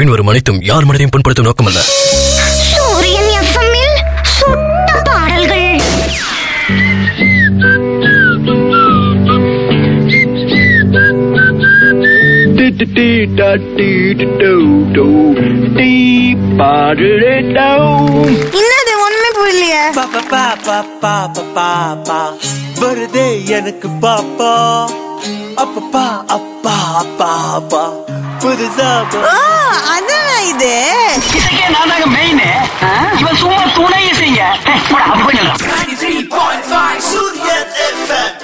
பின் வரும் அனைத்தும் யார் மனதையும் புண்படுத்தும் நோக்கமல்ல சூரியன் எஃப்எம்மில் சுட்ட பாடல்கள் என்னது ஒண்ணுமே புரியலையே பாப்பா பாப்பா பாப்பா பாப்பா வருதே எனக்கு பாப்பா அப்பப்பா அப்பா அப்பா அப்பா புதுசா ஆ, அதான் இது இசைக்கே நான் தாங்க மெயின் இவன் சும்மா துணை இசைங்க போடா, அப்படி போய் நில்லு. 93.5 Surya FM